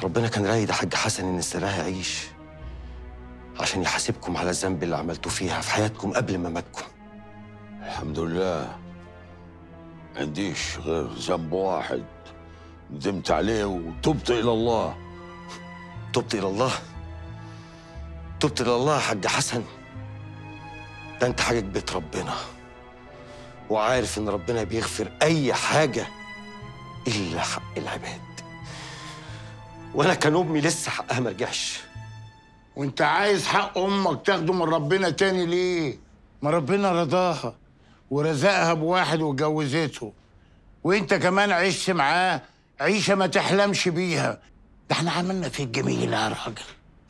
ربنا كان رايد يا حاج حسن ان السراها يعيش عشان يحاسبكم على الذنب اللي عملتوه فيها في حياتكم قبل ما ماتكم الحمد لله عنديش غير ذنب واحد ندمت عليه وتبت إلى الله تبت الى الله تبت الى الله يا حاج حسن ده انت حاجه بيت ربنا وعارف ان ربنا بيغفر اي حاجه الا حق العباد وانا كان امي لسه حقها ما رجعش وانت عايز حق امك تاخده من ربنا تاني ليه ما ربنا رضاها ورزقها بواحد وجوزته وانت كمان عشت معاه عيشه ما تحلمش بيها ده احنا عملنا فيك جميله يا راجل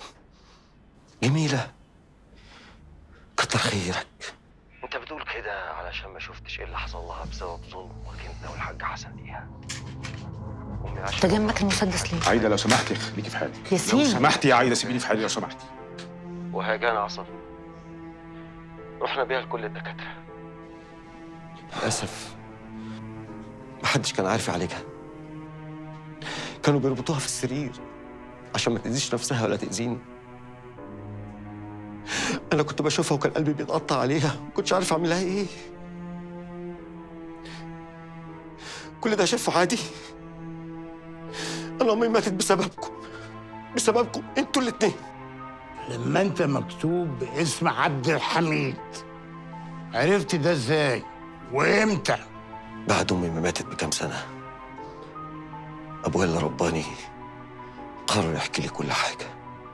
جميله كتر خيرك انت بتقول كده علشان ما شفتش ايه اللي حصل لها بسبب ظلمك انت والحاج حسن ليها امي انت عشان جنبك المسدس ليه؟ عايده لو سمحتي خليكي في حالك ياسين. لو سمحتي يا عايده سيبيني في حالي لو سمحتي وهجان عصب رحنا بيها لكل الدكاترة للأسف محدش كان عارف يعالجها كانوا بيربطوها في السرير عشان ما تأذيش نفسها ولا تأذيني أنا كنت بشوفها وكان قلبي بيتقطع عليها ما كنتش عارف أعمل لها إيه كل ده شايفه عادي أنا أمي ماتت بسببكم بسببكم أنتوا الاتنين لما انت مكتوب باسم عبد الحميد عرفت ده ازاي وامتى بعد امي ما ماتت بكام سنه ابويا اللي رباني قرر يحكي لي كل حاجه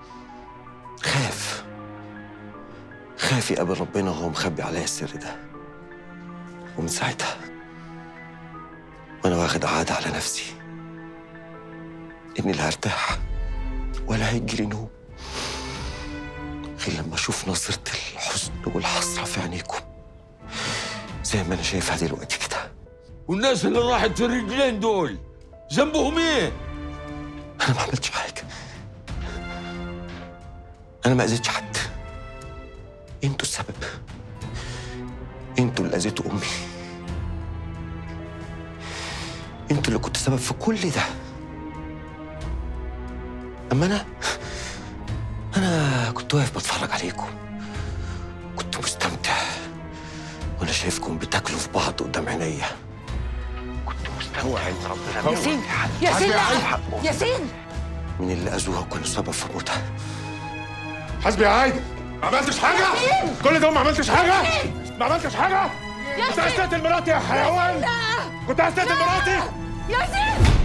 خاف خاف يقابل ربنا وهو مخبي عليا السر ده ومن ساعتها وانا واخد عاده على نفسي اني لا هرتاح ولا هيجيلي نوم غير لما اشوف نظره الحزن والحسره في عينيكم زي ما انا شايفها دلوقتي كده والناس اللي راحت في الرجلين دول ذنبهم ايه؟ انا ما عملتش حاجه انا ما اذيتش حد انتوا السبب انتوا اللي اذيتوا امي انتوا اللي كنتوا سبب في كل ده اما انا انا كنت واقف بتفرج عليكم كنت مستمتع وانا شايفكم بتاكلوا في بعض قدام عينيا كنت مستمتع ان ربنا ياسين بيوري حد ياسين لا حقه ياسين من اللي اذوها وكانوا سبب في موتها حسبي يا عايده ما عملتش حاجه كل ده ما عملتش حاجه ما عملتش حاجه كنت عايز تقتل مراتي يا حيوان كنت عايز تقتل مراتي ياسين